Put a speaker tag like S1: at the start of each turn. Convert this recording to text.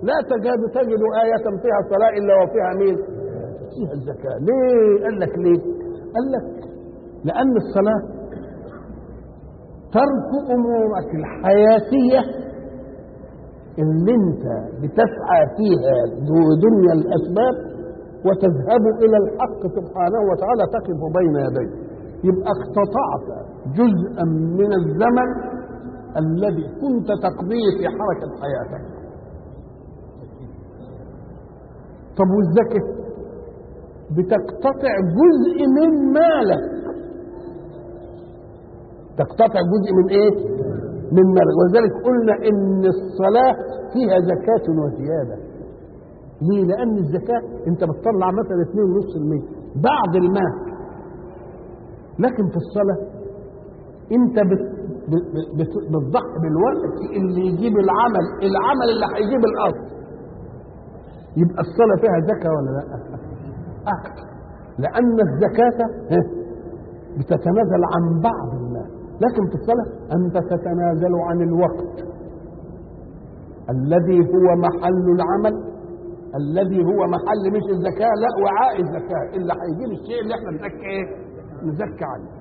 S1: لا تكاد تجد آية فيها صلاة إلا وفيها مين؟ فيها الزكاة ليه؟ قال لك ليه؟ قال لك لأن الصلاة ترك أمورك الحياتية اللي انت بتسعى فيها دنيا الأسباب وتذهب إلى الحق سبحانه وتعالى تقف بين يديه يبقى اقتطعت جزءا من الزمن الذي كنت تقضيه في حركة حياتك طب والزكاة بتقتطع جزء من مالك تقتطع جزء من ايه من مالك ولذلك قلنا ان الصلاة فيها زكاة وزيادة ليه لان الزكاة انت بتطلع مثلا 2.5% بعض المال لكن في الصلاة انت بت بتضحي بالوقت اللي يجيب العمل العمل اللي هيجيب الاصل يبقى الصلاة فيها زكاة ولا لا أكثر لأن الزكاة بتتنازل عن بعض المال لكن في الصلاة أنت تتنازل عن الوقت الذي هو محل العمل الذي هو محل مش الزكاة لا وعاء الزكاة اللي هيجيب الشيء اللي احنا نزكي ايه؟ نزكي عنه